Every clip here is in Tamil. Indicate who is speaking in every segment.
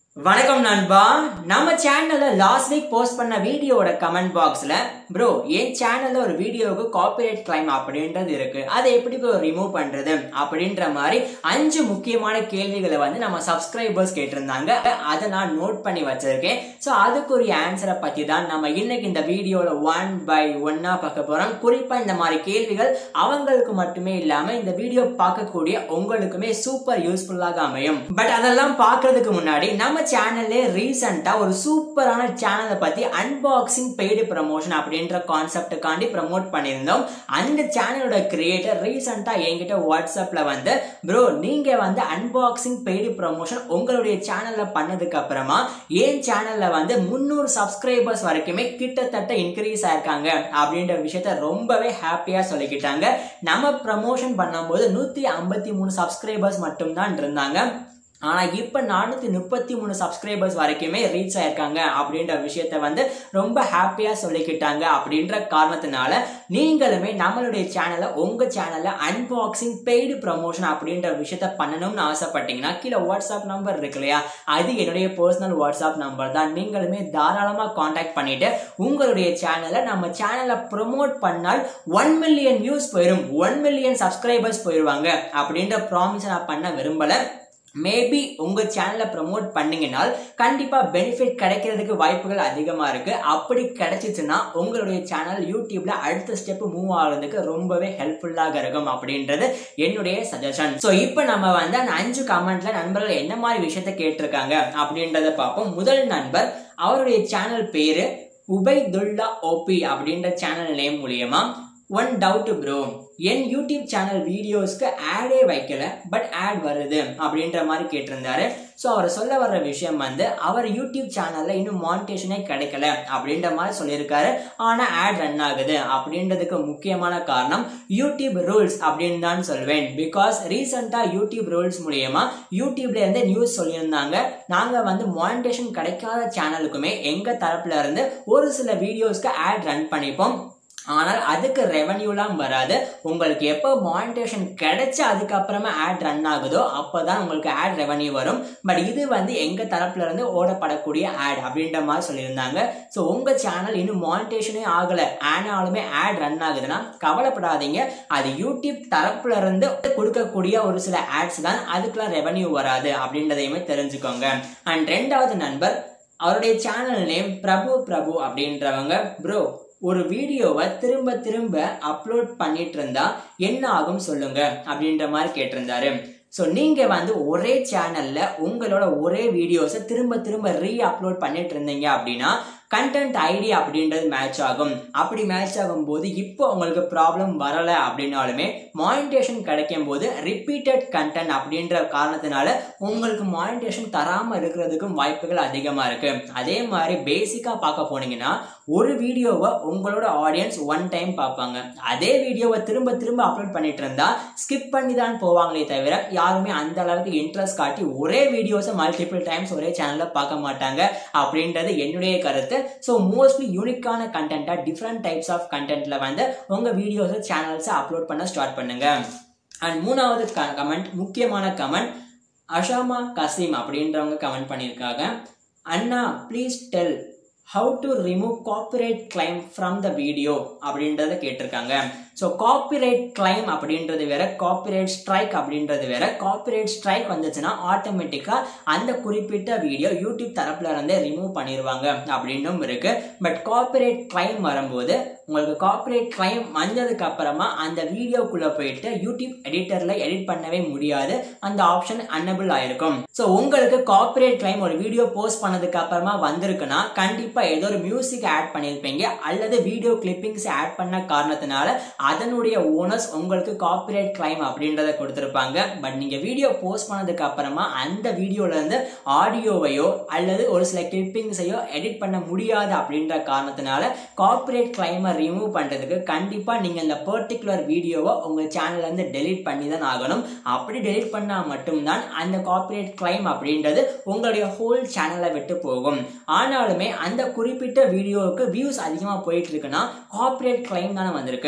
Speaker 1: வணக்கம் நண்பா நம்ம சேனல்ல லாஸ்ட் வீக் போஸ்ட் பண்ண வீடியோட கமெண்ட் பாக்ஸ்ல ப்ரோ என் சேனல்ல ஒரு வீடியோவுக்கு காப்பிரைட் கிளைம் அப்படின்றது இருக்கு அதை எப்படி ரிமூவ் பண்றது அப்படின்ற மாதிரி அஞ்சு முக்கியமான கேள்விகளை வந்து நம்ம சப்ஸ்கிரைபர்ஸ் கேட்டிருந்தாங்க அதை நான் நோட் பண்ணி வச்சிருக்கேன் ஸோ அதுக்குரிய ஆன்சரை பத்தி தான் நம்ம இன்னைக்கு இந்த வீடியோல ஒன் பை ஒன்னா பார்க்க போறோம் குறிப்பா இந்த மாதிரி கேள்விகள் அவங்களுக்கு மட்டுமே இல்லாம இந்த வீடியோ பார்க்கக்கூடிய உங்களுக்குமே சூப்பர் யூஸ்ஃபுல்லாக அமையும் பட் அதெல்லாம் பார்க்கறதுக்கு முன்னாடி நம்ம சேனல்லே ரீசெண்டா ஒரு சூப்பரான சேனலை பத்தி அன்பாக்சிங் பெய்டு ப்ரமோஷன் அப்படின்ற கான்செப்டுக்காண்டி ப்ரமோட் பண்ணியிருந்தோம் அந்த சேனலோட கிரியேட்டர் ரீசெண்டா என்கிட்ட வாட்ஸ்அப்ல வந்து ப்ரோ நீங்க வந்து அன்பாக்சிங் பெய்டு ப்ரமோஷன் உங்களுடைய சேனல்ல பண்ணதுக்கு அப்புறமா என் சேனல்ல வந்து முந்நூறு சப்ஸ்கிரைபர்ஸ் வரைக்குமே கிட்டத்தட்ட இன்க்ரீஸ் ஆயிருக்காங்க அப்படின்ற விஷயத்த ரொம்பவே ஹாப்பியா சொல்லிக்கிட்டாங்க நம்ம ப்ரமோஷன் பண்ணும்போது நூத்தி ஐம்பத்தி மூணு சப்ஸ்கிரைபர்ஸ் மட்டும்தான் இருந்தாங்க ஆனா இப்ப நானூத்தி முப்பத்தி மூணு சப்ஸ்கிரைபர்ஸ் வரைக்குமே ரீச் ஆயிருக்காங்க அப்படின்ற விஷயத்த வந்து ரொம்ப ஹாப்பியா சொல்லிக்கிட்டாங்க அப்படின்ற காரணத்தினால நீங்களுமே நம்மளுடைய சேனலை உங்க சேனல்ல அன்பாக்சிங் பெய்டு ப்ரமோஷன் அப்படின்ற விஷயத்த பண்ணணும்னு ஆசைப்பட்டீங்கன்னா கீழே வாட்ஸ்அப் நம்பர் இருக்கு இல்லையா அது என்னுடைய பர்சனல் வாட்ஸ்அப் நம்பர் தான் நீங்களுமே தாராளமா காண்டாக்ட் பண்ணிட்டு உங்களுடைய சேனலை நம்ம சேனலை ப்ரொமோட் பண்ணால் ஒன் மில்லியன் வியூஸ் போயிடும் ஒன் மில்லியன் சப்ஸ்கிரைபர்ஸ் போயிடுவாங்க அப்படின்ற ப்ராமிஸ் நான் பண்ண விரும்பல மேபி உங்க சேனலை ப்ரமோட் பண்ணீங்கனால் கண்டிப்பா பெனிஃபிட் கிடைக்கிறதுக்கு வாய்ப்புகள் அதிகமா இருக்கு அப்படி கிடைச்சிச்சுன்னா உங்களுடைய சேனல் யூடியூப்ல அடுத்த ஸ்டெப் மூவ் ஆகுறதுக்கு ரொம்பவே ஹெல்ப்ஃபுல்லாக இருக்கும் அப்படின்றது என்னுடைய சஜஷன் ஸோ இப்போ நம்ம வந்து அந்த அஞ்சு கமெண்ட்ல நண்பர்கள் என்ன மாதிரி விஷயத்த கேட்டிருக்காங்க அப்படின்றத பார்ப்போம் முதல் நண்பர் அவருடைய சேனல் பேரு உபைதுல்லா ஓபி அப்படின்ற சேனல் நேம் மூலியமா ஒன் டவுட் ப்ரோ என் யூடியூப் சேனல் வீடியோஸ்க்கு ஆடே வைக்கல பட் ஆட் வருது அப்படின்ற மாதிரி கேட்டிருந்தாரு ஸோ அவர் சொல்ல வர்ற விஷயம் வந்து அவர் யூடியூப் சேனல்ல இன்னும் மானிட்டேஷனே கிடைக்கல அப்படின்ற மாதிரி சொல்லியிருக்காரு ஆனால் ஆட் ரன் ஆகுது அப்படின்றதுக்கு முக்கியமான காரணம் யூடியூப் ரூல்ஸ் அப்படின்னு தான் சொல்வேன் பிகாஸ் ரீசெண்டாக யூடியூப் ரூல்ஸ் மூலியமா யூடியூப்ல இருந்து நியூஸ் சொல்லியிருந்தாங்க நாங்கள் வந்து மானிட்டேஷன் கிடைக்காத சேனலுக்குமே எங்கள் தரப்புல இருந்து ஒரு சில வீடியோஸ்க்கு ஆட் ரன் பண்ணிப்போம் ஆனால் அதுக்கு ரெவன்யூலாம் வராது உங்களுக்கு எப்போ மானிட்டேஷன் கிடைச்ச அதுக்கப்புறமா ஆட் ரன் ஆகுதோ அப்போதான் உங்களுக்கு ஆட் ரெவன்யூ வரும் பட் இது வந்து எங்க தரப்புல இருந்து ஓடப்படக்கூடிய ஆட் அப்படின்ற மாதிரி சொல்லியிருந்தாங்க ஸோ உங்க சேனல் இன்னும் மானிட்டேஷனே ஆகல ஆனாலுமே ஆட் ரன் ஆகுதுன்னா கவலைப்படாதீங்க அது யூடியூப் தரப்புல இருந்து கொடுக்கக்கூடிய ஒரு சில ஆட்ஸ் தான் அதுக்கெல்லாம் ரெவன்யூ வராது அப்படின்றதையுமே தெரிஞ்சுக்கோங்க அண்ட் ரெண்டாவது நண்பர் அவருடைய சேனல் நேம் பிரபு பிரபு அப்படின்றவங்க ப்ரோ ஒரு வீடியோவை திரும்ப திரும்ப அப்லோட் பண்ணிட்டு இருந்தா என்ன ஆகும் சொல்லுங்க அப்படின்ற மாதிரி கேட்டிருந்தாரு ஸோ நீங்கள் வந்து ஒரே சேனலில் உங்களோட ஒரே வீடியோஸை திரும்ப திரும்ப ரீ அப்லோட் பண்ணிட்டு இருந்தீங்க அப்படின்னா கண்டென்ட் ஐடி அப்படின்றது மேட்ச் ஆகும் அப்படி மேட்ச் ஆகும்போது இப்போ உங்களுக்கு ப்ராப்ளம் வரலை அப்படின்னாலுமே மானிட்டேஷன் கிடைக்கும் போது ரிப்பீட்டட் கண்டென்ட் அப்படின்ற காரணத்தினால உங்களுக்கு மானிட்டேஷன் தராமல் இருக்கிறதுக்கும் வாய்ப்புகள் அதிகமாக இருக்கு அதே மாதிரி பேசிக்காக பார்க்க போனீங்கன்னா ஒரு வீடியோவை உங்களோட ஆடியன்ஸ் ஒன் டைம் பார்ப்பாங்க அதே வீடியோவை திரும்ப திரும்ப அப்லோட் பண்ணிட்டு இருந்தா ஸ்கிப் பண்ணி தான் போவாங்களே தவிர யாருமே அந்த அளவுக்கு இன்ட்ரெஸ்ட் காட்டி ஒரே வீடியோஸை மல்டிபிள் டைம்ஸ் ஒரே சேனலில் பார்க்க மாட்டாங்க அப்படின்றது என்னுடைய கருத்து ஸோ மோஸ்ட்லி யூனிக்கான கண்டென்ட்டாக டிஃப்ரெண்ட் டைப்ஸ் ஆஃப் கண்டென்ட்ல வந்து உங்கள் வீடியோஸை சேனல்ஸை அப்லோட் பண்ண ஸ்டார்ட் பண்ணுங்க அண்ட் மூணாவது கமெண்ட் முக்கியமான கமெண்ட் அஷாமா கசீம் அப்படின்றவங்க கமெண்ட் பண்ணியிருக்காங்க அண்ணா please tell how to remove copyright claim from the video அப்படின்றத கேட்டிருக்காங்க ஸோ காப்பிரைட் கிளைம் அப்படின்றது வேற காப்பிரைட் ஸ்ட்ரைக் அப்படின்றது வேற காப்பிரைட் ஸ்ட்ரைக் வந்துச்சுன்னா ஆட்டோமேட்டிக்காக அந்த குறிப்பிட்ட வீடியோ யூடியூப் தரப்புல இருந்தே ரிமூவ் பண்ணிடுவாங்க அப்படின்னும் இருக்கு பட் காப்பிரைட் கிளைம் வரும்போது உங்களுக்கு காப்பிரைட் கிளைம் வந்ததுக்கு அப்புறமா அந்த வீடியோக்குள்ள போயிட்டு யூடியூப் எடிட்டர்ல எடிட் பண்ணவே முடியாது அந்த ஆப்ஷன் அன்னபிள் ஆயிருக்கும் ஸோ உங்களுக்கு காப்பிரைட் கிளைம் ஒரு வீடியோ போஸ்ட் பண்ணதுக்கு அப்புறமா வந்திருக்குன்னா கண்டிப்பா ஏதோ ஒரு மியூசிக் ஆட் பண்ணியிருப்பீங்க அல்லது வீடியோ கிளிப்பிங்ஸ் ஆட் பண்ண காரணத்தினால அதனுடைய ஓனர்ஸ் உங்களுக்கு காப்பிரைட் கிளைம் அப்படின்றத கொடுத்துருப்பாங்க பட் நீங்க வீடியோ போஸ்ட் பண்ணதுக்கு அப்புறமா அந்த வீடியோல இருந்து ஆடியோவையோ அல்லது ஒரு சில கிளிப்பிங்ஸையோ எடிட் பண்ண முடியாது அப்படின்ற காரணத்தினால காப்பிரைட் கிளைமை ரிமூவ் பண்றதுக்கு கண்டிப்பா நீங்க இந்த பர்டிகுலர் வீடியோவை உங்க சேனல்ல இருந்து டெலீட் பண்ணி தான் ஆகணும் அப்படி டெலீட் பண்ணா மட்டும்தான் அந்த காப்பிரைட் கிளைம் அப்படின்றது உங்களுடைய ஹோல் சேனலை விட்டு போகும் ஆனாலுமே அந்த குறிப்பிட்ட வீடியோவுக்கு வியூஸ் அதிகமாக போயிட்டு இருக்குன்னா காப்பிரைட் கிளைம் தானே வந்திருக்கு ஸோ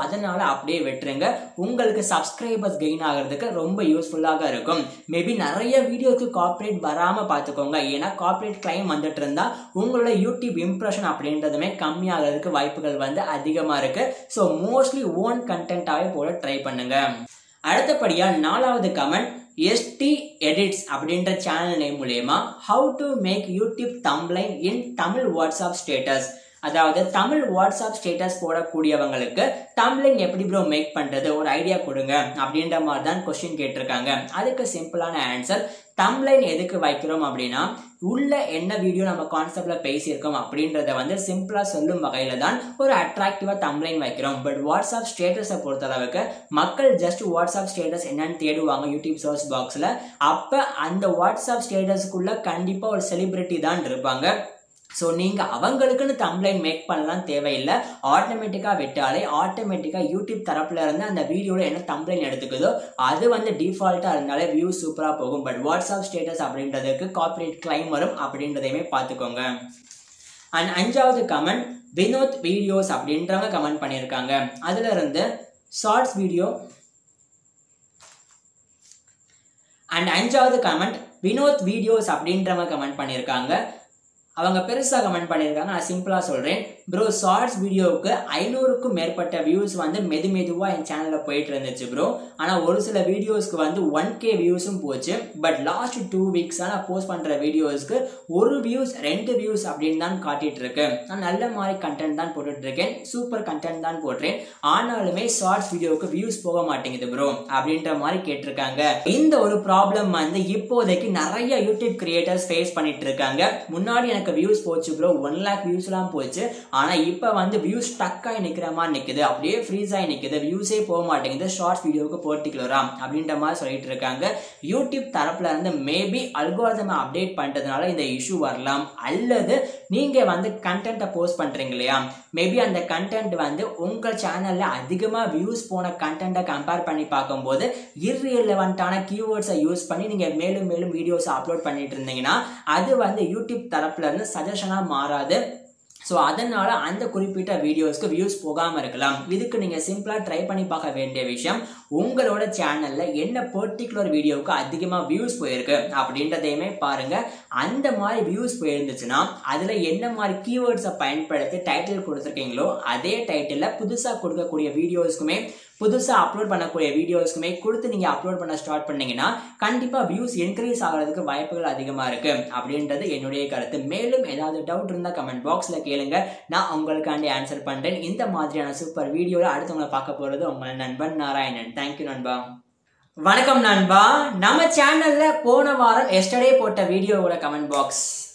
Speaker 1: அதனால அப்படியே விட்டுருங்க உங்களுக்கு சப்ஸ்கிரைபர்ஸ் கெயின் ஆகிறதுக்கு ரொம்ப யூஸ்ஃபுல்லாக இருக்கும் மேபி நிறைய வீடியோக்கு கார்ப்பரேட் வராம பார்த்துக்கோங்க ஏன்னா கார்ப்பரேட் கிளைம் வந்துட்டு இருந்தா உங்களோட யூடியூப் இம்ப்ரெஷன் அப்படின்றதுமே கம்மியாகிறதுக்கு வாய்ப்புகள் வந்து அதிகமா இருக்கு ஸோ மோஸ்ட்லி ஓன் கண்டென்ட்டாகவே போட ட்ரை பண்ணுங்க அடுத்தபடியா நாலாவது கமெண்ட் எஸ்டி எடிட்ஸ் அப்படின்ற சேனல் நேம் மூலயமா how to make YouTube thumbnail in Tamil WhatsApp status அதாவது தமிழ் வாட்ஸ்அப் ஸ்டேட்டஸ் போடக்கூடியவங்களுக்கு தம்ப்ளைன் எப்படி ப்ரோ மேக் பண்றது ஒரு ஐடியா கொடுங்க அப்படின்ற மாதிரி தான் கொஸ்டின் கேட்டிருக்காங்க அதுக்கு சிம்பிளான ஆன்சர் தம்ப்ளைன் எதுக்கு வைக்கிறோம் அப்படின்னா உள்ள என்ன வீடியோ நம்ம கான்செப்ட்ல பேசியிருக்கோம் அப்படின்றத வந்து சிம்பிளா சொல்லும் வகையில தான் ஒரு அட்ராக்டிவா தம்ப்ளைன் வைக்கிறோம் பட் வாட்ஸ்அப் ஸ்டேட்டஸை பொறுத்தளவுக்கு மக்கள் ஜஸ்ட் வாட்ஸ்அப் ஸ்டேட்டஸ் என்னன்னு தேடுவாங்க யூடியூப் சர்ச் பாக்ஸ்ல அப்ப அந்த வாட்ஸ்அப் ஸ்டேட்டஸ்க்குள்ள கண்டிப்பா ஒரு செலிபிரிட்டி தான் இருப்பாங்க ஸோ நீங்கள் அவங்களுக்குன்னு தம்ப்ளைன் மேக் பண்ணலாம் தேவையில்லை ஆட்டோமேட்டிக்காக விட்டாலே ஆட்டோமேட்டிக்காக யூடியூப் தரப்புல இருந்து அந்த வீடியோவில் என்ன தம்ப்ளைன் எடுத்துக்குதோ அது வந்து டிஃபால்ட்டாக இருந்தாலே வியூ சூப்பராக போகும் பட் வாட்ஸ்அப் ஸ்டேட்டஸ் அப்படின்றதுக்கு கார்பரேட் கிளைம் வரும் அப்படின்றதையுமே பார்த்துக்கோங்க அண்ட் அஞ்சாவது கமெண்ட் வினோத் வீடியோஸ் அப்படின்றவங்க கமெண்ட் பண்ணியிருக்காங்க அதுல இருந்து ஷார்ட்ஸ் வீடியோ அண்ட் அஞ்சாவது கமெண்ட் வினோத் வீடியோஸ் அப்படின்றவங்க கமெண்ட் பண்ணியிருக்காங்க அவங்க பெருசாக கமெண்ட் பண்ணியிருக்காங்க நான் சிம்பிளாக சொல்கிறேன் ப்ரோ ஷார்ட்ஸ் வீடியோவுக்கு ஐநூறுக்கும் மேற்பட்ட வியூஸ் வந்து மெது மெதுவாக என் சேனலில் போயிட்டு இருந்துச்சு ப்ரோ ஆனால் ஒரு சில வீடியோஸ்க்கு வந்து ஒன் கே வியூஸும் போச்சு பட் லாஸ்ட் டூ வீக்ஸாக நான் போஸ்ட் பண்ணுற வீடியோஸ்க்கு ஒரு வியூஸ் ரெண்டு வியூஸ் அப்படின்னு தான் காட்டிட்டு இருக்கு நான் நல்ல மாதிரி கண்டென்ட் தான் போட்டுட்டு இருக்கேன் சூப்பர் கண்டென்ட் தான் போடுறேன் ஆனாலுமே ஷார்ட்ஸ் வீடியோவுக்கு வியூஸ் போக மாட்டேங்குது ப்ரோ அப்படின்ற மாதிரி கேட்டிருக்காங்க இந்த ஒரு ப்ராப்ளம் வந்து இப்போதைக்கு நிறைய யூடியூப் கிரியேட்டர்ஸ் ஃபேஸ் பண்ணிட்டு இருக்காங்க முன்னாடி எனக்கு வியூஸ் போச்சு ப்ரோ ஒன் லேக் வியூஸ்லாம் போச்சு ஆனால் இப்போ வந்து வியூஸ் ஸ்டக் ஆகி நிற்கிற மாதிரி நிற்குது அப்படியே ஃப்ரீஸ் ஆகி நிற்குது வியூஸே போக மாட்டேங்குது ஷார்ட்ஸ் வீடியோவுக்கு பர்டிகுலரா அப்படின்ற மாதிரி சொல்லிட்டு இருக்காங்க யூடியூப் தரப்புல இருந்து மேபி அல்கோரிதம் அப்டேட் பண்ணுறதுனால இந்த இஷ்யூ வரலாம் அல்லது நீங்கள் வந்து கண்டென்ட்டை போஸ்ட் பண்ணுறீங்க இல்லையா மேபி அந்த கண்டென்ட் வந்து உங்கள் சேனலில் அதிகமாக வியூஸ் போன கண்டென்ட்டை கம்பேர் பண்ணி பார்க்கும்போது இர்ரிலவெண்ட்டான கீவேர்ட்ஸை யூஸ் பண்ணி நீங்கள் மேலும் மேலும் வீடியோஸ் அப்லோட் பண்ணிட்டு இருந்தீங்கன்னா அது வந்து யூடியூப் தரப்புல இருந்து சஜஷனாக மாறாது ஸோ அதனால அந்த குறிப்பிட்ட வீடியோஸ்க்கு வியூஸ் போகாமல் இருக்கலாம் இதுக்கு நீங்கள் சிம்பிளாக ட்ரை பண்ணி பார்க்க வேண்டிய விஷயம் உங்களோட சேனலில் என்ன பர்டிகுலர் வீடியோவுக்கு அதிகமாக வியூஸ் போயிருக்கு அப்படின்றதையுமே பாருங்க அந்த மாதிரி வியூஸ் போயிருந்துச்சுன்னா அதில் என்ன மாதிரி கீவேர்ட்ஸை பயன்படுத்தி டைட்டில் கொடுத்துருக்கீங்களோ அதே டைட்டிலில் புதுசாக கொடுக்கக்கூடிய வீடியோஸ்க்குமே புதுசாக அப்லோட் பண்ணக்கூடிய வீடியோஸ்க்குமே கொடுத்து நீங்கள் அப்லோட் பண்ண ஸ்டார்ட் பண்ணீங்கன்னா கண்டிப்பாக வியூஸ் இன்க்ரீஸ் ஆகிறதுக்கு வாய்ப்புகள் அதிகமாக இருக்கு அப்படின்றது என்னுடைய கருத்து மேலும் ஏதாவது டவுட் இருந்தால் கமெண்ட் பாக்ஸில் கேளுங்க நான் உங்களுக்காண்டி ஆன்சர் பண்ணுறேன் இந்த மாதிரியான சூப்பர் வீடியோவில் அடுத்தவங்களை பார்க்க போகிறது உங்கள் நண்பன் நாராயணன் தேங்க்யூ நண்பா வணக்கம் நண்பா நம்ம சேனல்ல போன வாரம் எஸ்டர்டே போட்ட வீடியோவோட கமெண்ட் பாக்ஸ்